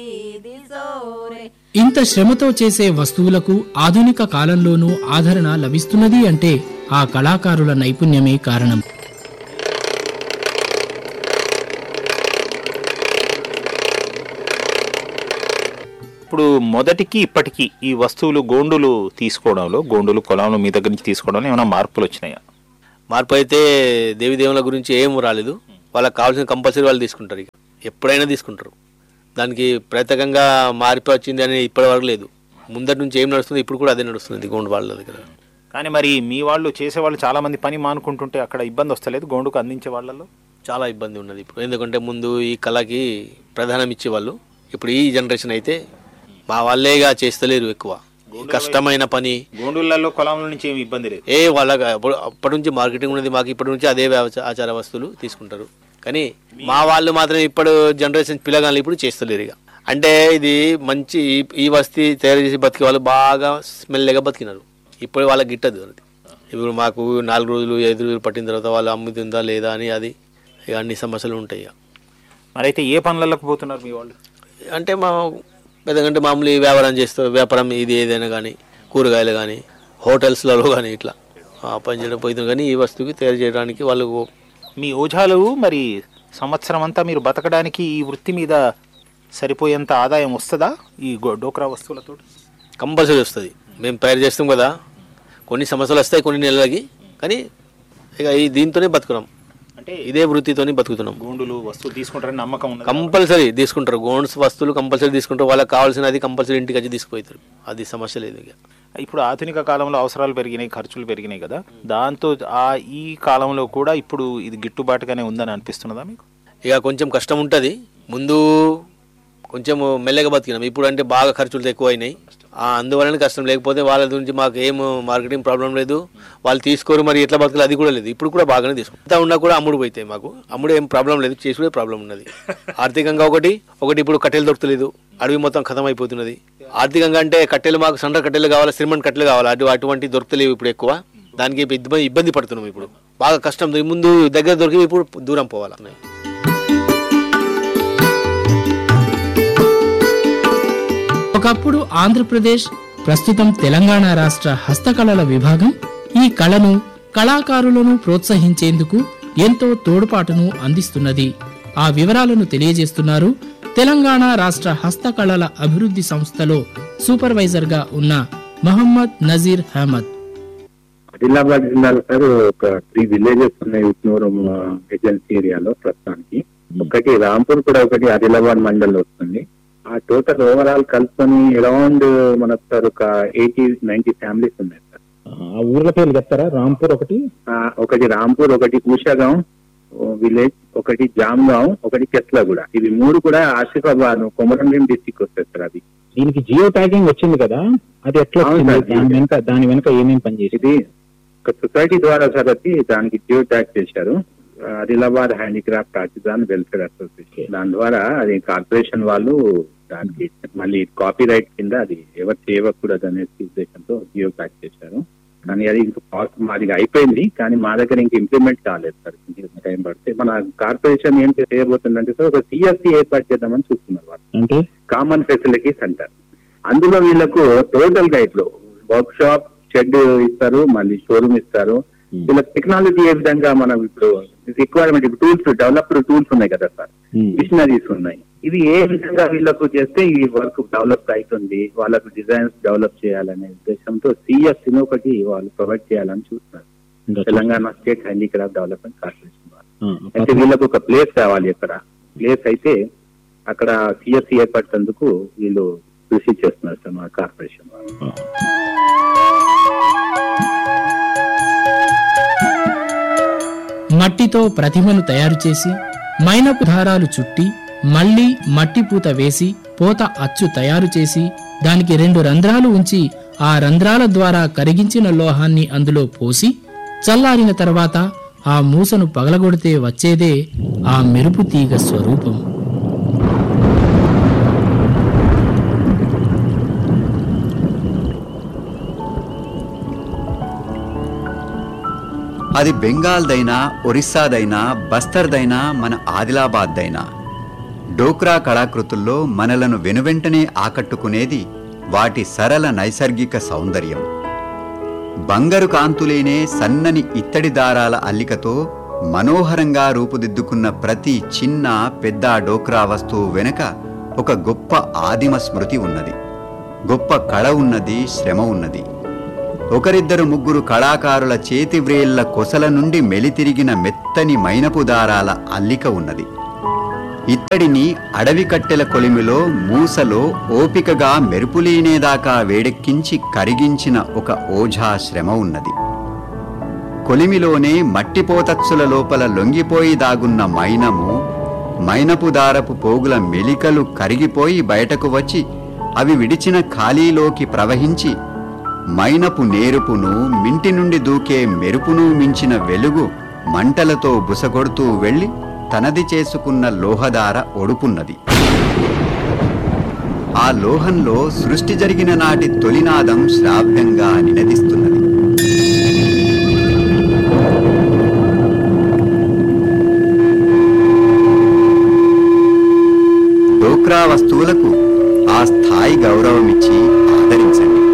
ఇంత శ్రమతో చేసే వస్తువులకు ఆధునిక కాలంలోనూ ఆదరణ లభిస్తున్నది అంటే ఆ కళాకారుల నైపుణ్యమే కారణం ఇప్పుడు మొదటికి ఇప్పటికి ఈ వస్తువులు గోండులు తీసుకోవడంలో గోండులు కొలంలో మీ దగ్గర నుంచి తీసుకోవడంలో ఏమైనా మార్పులు వచ్చినాయా మార్పు అయితే దేవి దేవుల గురించి ఏం రాలేదు వాళ్ళకి కావాల్సిన కంపల్సరీ వాళ్ళు తీసుకుంటారు ఇక ఎప్పుడైనా తీసుకుంటారు దానికి ప్రత్యేకంగా మార్పు వచ్చింది అని ఇప్పటి వరకు లేదు ముందటి నుంచి ఏం నడుస్తుంది ఇప్పుడు కూడా అదే నడుస్తుంది గోండు వాళ్ళ దగ్గర కానీ మరి మీ వాళ్ళు చేసేవాళ్ళు చాలా మంది పని మానుకుంటుంటే అక్కడ ఇబ్బంది వస్తలేదు గోండుకు అందించే వాళ్ళలో చాలా ఇబ్బంది ఉన్నది ఇప్పుడు ఎందుకంటే ముందు ఈ కళకి ప్రధానం ఇచ్చేవాళ్ళు ఇప్పుడు ఈ జనరేషన్ అయితే మా వాళ్ళే ఇక చేస్తలేరు ఎక్కువ ఈ కష్టమైన పని గోండులలో కొలంల నుంచి ఏమి ఇబ్బంది లేదు ఏ వాళ్ళకి అప్పుడు అప్పటి నుంచి మార్కెటింగ్ ఉన్నది మాకు ఇప్పటి నుంచి అదే వ్యవస- ఆచార వస్తువులు తీసుకుంటారు కానీ మా వాళ్ళు మాత్రం ఇప్పుడు జనరేషన్ పిల్లగాళ్ళు ఇప్పుడు చేస్తలేరు ఇక అంటే ఇది మంచి ఈ- ఈ వస్తీ తయారు చేసి బతికే వాళ్ళు బాగా స్మెల్గా బతికినారు ఇప్పుడు వాళ్ళకి గిట్టదు అది ఇప్పుడు మాకు నాలుగు రోజులు ఐదు రోజులు పట్టిన తర్వాత వాళ్ళు అమ్ముతుందా లేదా అని అది ఇక అన్ని సమస్యలు ఉంటాయి ఇక మరి అయితే ఏ పనులకు పోతున్నారు మీ వాళ్ళు అంటే మా పెద్దగంటే మామూలు ఈ వ్యాపారం చేస్తూ వ్యాపారం ఇది ఏదైనా కానీ కూరగాయలు కానీ హోటల్స్లలో కానీ ఇట్లా ఆ పని చేయడం పోతుంది కానీ ఈ వస్తువుకి తయారు చేయడానికి వాళ్ళు మీ ఓజాలు మరి సంవత్సరం అంతా మీరు బతకడానికి ఈ వృత్తి మీద సరిపోయేంత ఆదాయం వస్తుందా ఈ గో- డోక్రా వస్తువులతో కంపల్సరీ వస్తుంది మేము తయారు చేస్తాం కదా కొన్ని సమస్యలు వస్తాయి కొన్ని నెలలకి కానీ ఇక ఈ దీంతోనే బతుకున్నాం అంటే ఇదే వృత్తితోనే బతుకుతున్నాం గోండులు వస్తువులు తీసుకుంటారని నమ్మకం ఉన్నది కంపల్సరీ తీసుకుంటారు గోన్స్ వస్తువులు కంపల్సరీ తీసుకుంటారు వాళ్ళకి కావాల్సినది కంపల్సరీ ఇంటికి వచ్చి తీసుకుపోతారు అది సమస్య లేదు ఇక ఇప్పుడు ఆధునిక కాలంలో అవసరాలు పెరిగినాయి ఖర్చులు పెరిగినాయి కదా దాంతో ఆ ఈ కాలంలో కూడా ఇప్పుడు ఇది గిట్టుబాటుగానే ఉందని అనిపిస్తున్నదా మీకు ఇక కొంచెం కష్టం ఉంటుంది ముందు కొంచెం మెల్లగా బతికినాం ఇప్పుడు అంటే బాగా ఖర్చులు ఎక్కువ అయినాయి ఆ, అందువలన కష్టం లేకపోతే వాళ్ళ గురించి మాకు ఏం మార్కెటింగ్ ప్రాబ్లం లేదు వాళ్ళు తీసుకోరు మరి ఎట్లా బతకాలి అది కూడా లేదు ఇప్పుడు కూడా బాగానే తీసుకుంటాం ఎంత ఉన్నా కూడా అమ్ముడు పోతాయి మాకు అమ్ముడు ఏం ప్రాబ్లం లేదు చేసుకునే ప్రాబ్లం ఉన్నది ఆర్థికంగా ఒకటి ఒకటి ఇప్పుడు కట్టెలు దొరకలేదు అడవి మొత్తం ఖతం అయిపోతున్నది ఆర్థికంగా అంటే కట్టెలు మాకు సండ్ర కట్టెలు కావాలి సిమెంట్ కట్టెలు కావాలి అటు అటువంటి దొరకలేవు ఇప్పుడు ఎక్కువ దానికి ఇబ్బంది ఇబ్బంది పడుతున్నాం ఇప్పుడు బాగా కష్టం ముందు దగ్గర దొరికి ఇప్పుడు దూరం పోవాలి ఒకప్పుడు ఆంధ్రప్రదేశ్ ప్రస్తుతం తెలంగాణ రాష్ట్ర హస్తకళల విభాగం ఈ కళను కళాకారులను ప్రోత్సహించేందుకు ఎంతో తోడ్పాటును అందిస్తున్నది ఆ వివరాలను తెలియజేస్తున్నారు తెలంగాణ రాష్ట్ర హస్తకళల అభివృద్ధి సంస్థలో సూపర్వైజర్గా ఉన్న మహమ్మద్ నజీర్ అహ్మద్ ఆదిలాబాద్ జిల్లాలో సార్ ఒక త్రీ విలేజెస్ ఉన్నాయి ఉట్నూరు ఏజెన్సీ ఏరియాలో ప్రస్తుతానికి ఒకటి రాంపూర్ కూడా ఒకటి ఆదిలాబాద్ మండల్ వస్తుంది ఆ టోటల్ ఓవరాల్ కలుపుకొని అరౌండ్ మనకు సార్ ఒక ఎయిటీ నైన్టీ ఫ్యామిలీస్ ఉన్నాయి సార్ ఆ ఊర్ల పేర్లు చెప్తారా రాంపూర్ ఒకటి ఆ, ఒకటి రాంపూర్ ఒకటి కూషాగాం విలేజ్ ఒకటి జామ్గాం ఒకటి కెస్లగూడ ఇవి మూడు కూడా ఆసిఫాబాద్ కొమరంభీం డిస్టిక్ వస్తాయి సార్ అది దీనికి జియో ట్యాగింగ్ వచ్చింది కదా అది ఎట్లా అవును వచ్చింది సార్, దాని జియో వెనక దాని వెనక ఏమేమి పనిచేసి ఇది ఒక సొసైటీ ద్వారా సార్ అది దానికి జియో ట్యాగ్ చేశారు Adilabad handicraft artisan welfare association దాని ద్వారా అది కార్పొరేషన్ వాళ్ళు దానికి మళ్ళీ కాపీ రైట్ కింద అది ఎవరు చేయకూడదు అనేసి ఉద్దేశంతో జియో ట్యాగ్ చేశారు కానీ అది ఇంకా పాస్ మాది అయిపోయింది కానీ మా దగ్గర ఇంకా ఇంప్లిమెంట్ కాలేదు సార్ ఇంకా టైం పడితే మన కార్పొరేషన్ ఏం చేయబోతుందంటే సార్ ఒక సిఎస్సి ఏర్పాటు చేద్దామని చూస్తున్నారు వాళ్ళు అంటే కామన్ ఫెసిలిటీస్ అంటారు అందులో వీళ్ళకు టోటల్ గా ఇప్పుడు వర్క్ షాప్ షెడ్ ఇస్తారు మళ్ళీ షోరూమ్ ఇస్తారు వీళ్ళకి టెక్నాలజీ ఏ విధంగా మనం ఇప్పుడు రిక్వైర్మెంట్ ఇప్పుడు టూల్స్ డెవలప్డ్ టూల్స్ ఉన్నాయి కదా సార్ Hmm. మిషనరీస్ ఉన్నాయి ఇది ఏ విధంగా వీళ్ళకు చేస్తే ఈ వర్క్ డెవలప్ అవుతుంది వాళ్ళకు డిజైన్స్ డెవలప్ చేయాలనే ఉద్దేశంతో సిఎస్ ఒకటి వాళ్ళు ప్రొవైడ్ చేయాలని చూస్తున్నారు ఇంకా Telangana state handicraft development corporation వాళ్ళు ఆ, అయితే వీళ్ళకు ఒక ప్లేస్ కావాలి అక్కడ ప్లేస్ అయితే అక్కడ సిఎస్సి ఏర్పడేందుకు వీళ్ళు కృషి చేస్తున్నారు సార్ మా కార్పొరేషన్ వాళ్ళు మట్టితో ప్రతిమను తయారు చేసి మైనపు దారాలు చుట్టి మళ్ళీ మట్టి పూత వేసి పోత అచ్చు తయారు చేసి దానికి రెండు రంధ్రాలు ఉంచి ఆ రంధ్రాల ద్వారా కరిగించిన లోహాన్ని అందులో పోసి చల్లారిన తర్వాత ఆ మూసను పగలగొడితే వచ్చేదే ఆ మెరుపు తీగ స్వరూపం అది బెంగాల్దైనా ఒరిస్సాదైనా బస్తర్దైనా మన ఆదిలాబాద్దైనా డోక్రా కళాకృతుల్లో మనలను వెనువెంటనే ఆకట్టుకునేది వాటి సరళ నైసర్గిక సౌందర్యం బంగారు కాంతులేనే సన్నని ఇత్తడి దారాల అల్లికతో మనోహరంగా రూపుదిద్దుకున్న ప్రతి చిన్న పెద్ద డోక్రా వస్తువు వెనుక ఒక గొప్ప ఆదిమ స్మృతి ఉన్నది గొప్ప కళ ఉన్నది శ్రమ ఉన్నది ఒకరిద్దరు ముగ్గురు కళాకారుల చేతి వ్రేళ్ల కొసల నుండి మెలితిరిగిన మెత్తని మైనపు దారాల అల్లిక ఉన్నది ఇత్తడిని అడవి కట్టెల కొలిమిలో మూసలో ఓపికగా మెరుపులీనేదాకా వేడెక్కించి కరిగించిన ఒక ఓఝా శ్రమ ఉన్నది కొలిమిలోనే మట్టిపోతచ్చుల లోపల లొంగిపోయి దాగున్న మైనము మైనపు దారపు పోగుల మెలికలు కరిగిపోయి బయటకు వచ్చి అవి విడిచిన ఖాళీలోకి ప్రవహించి మైనపు నేరుపును మింటి నుండి దూకే మెరుపును మించిన వెలుగు మంటలతో బుసగొడుతూ వెళ్ళి తనది చేసుకున్న లోహదార ఒడుపున్నది ఆ లోహంలో సృష్టి జరిగిన నాటి తొలినాదం శ్రావ్యంగా నినదిస్తున్నది డోక్రా వస్తువులకు ఆ స్థాయి గౌరవమిచ్చి ఆదరించండి